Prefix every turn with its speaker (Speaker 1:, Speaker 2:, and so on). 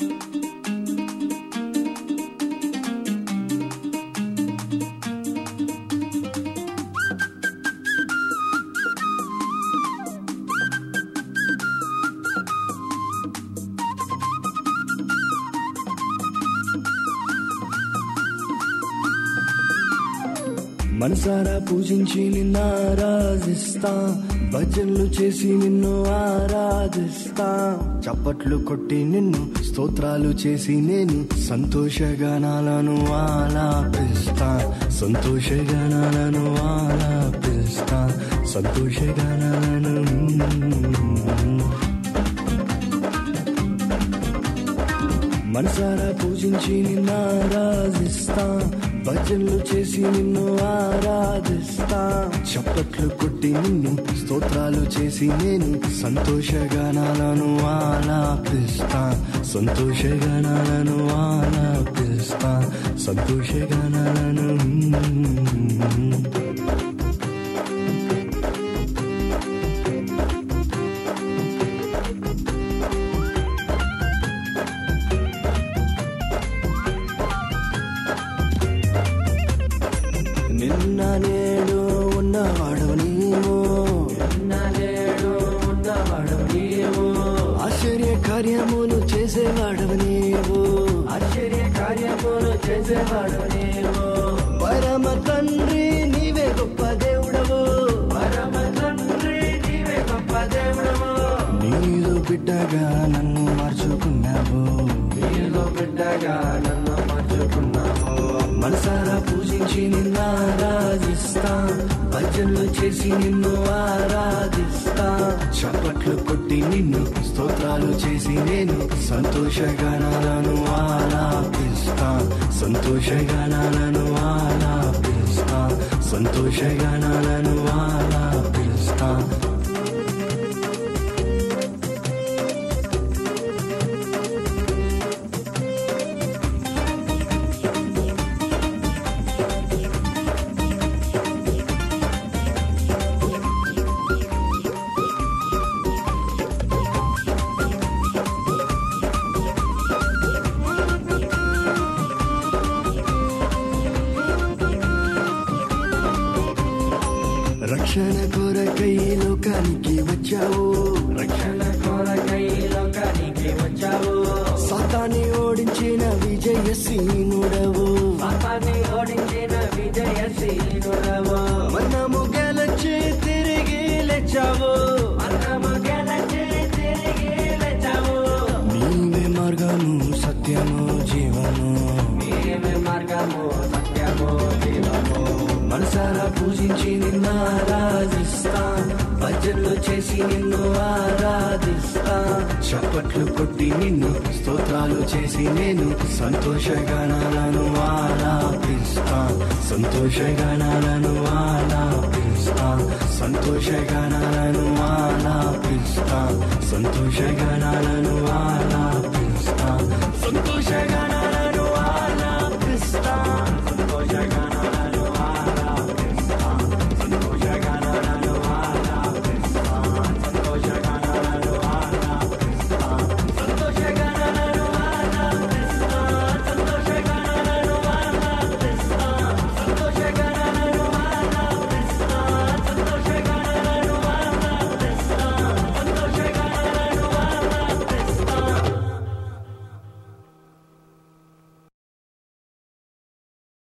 Speaker 1: మనసారా పూజించి నిన్ను ఆరాధిస్తా భజనలు చేసి నిన్ను ఆరాధిస్తా చప్పట్లు కొట్టి నిన్ను స్తోత్రాలు చేసి నేను సంతోషగానాలను ఆలాపిస్తా సంతోషగానాలను ఆలాపిస్తా సంతోషగానాలను మనసారా పూజించి నిన్ను ఆరాధిస్తా భజనలు చేసి నిన్ను ఆరాధిస్తా చప్పట్లు కొట్టి నిన్ను స్తోత్రాలు చేసి నేను సంతోషగానాలను ఆలాపిస్తా సంతోషగానాలను ఆలాపిస్తా సంతోషగానాలను నిన్న నేడు ఉన్నవాడు నీవు ఆశ్చర్య కార్యములు చేసేవాడు నీవు ఆశ్చర్య కార్యములు చేసేవాడు నీవు పరమ తండ్రి నీవే గొప్ప దేవుడవు పరమ తండ్రి నీవే గొప్ప దేవుడవు నీలో బిడ్డగా నన్ను మార్చుకున్నావు నీలో బిడ్డగా నన్ను మార్చుకున్నావు మనసారా పూజించి నిన్ను ఆరాధిస్తా భజనలు చేసి నిన్ను ఆరాధిస్తా చప్పట్లు కొట్టి నిన్ను స్తోత్రాలు చేసి నేను సంతోషగానాలను ఆలాపిస్తా సంతోషగానాలను ఆలాపిస్తా సంతోషగానాలను ఆలాపిస్తా రక్షణ కొరకై లోకానికి వచ్చావు రక్షణ కొరకై లోకానికి వచ్చావు సాతాన్ని ఓడించిన విజయసీనుడవు సాతాన్ని ఓడించిన విజయసీనుడవు మనము గెలచి తిరిగి లేచావు మనము గెలచి తిరిగి లేచావు నీవే మార్గము సత్యము జీవము నీవే మార్గము సత్యము జీవము మనసారా పూజించి నిన్ను ఆరాధిస్తా భజనలు చేసి నిన్ను ఆరాధిస్తా చప్పట్లు కొట్టి నిన్ను స్తోత్రాలు చేసి నేను సంతోషగానాలను ఆలాపిస్తా సంతోషగానాలను ఆలాపిస్తా సంతోషగానాలను ఆలాపిస్తా సంతోషగానాలను ఆలాపిస్తా సంతోషగా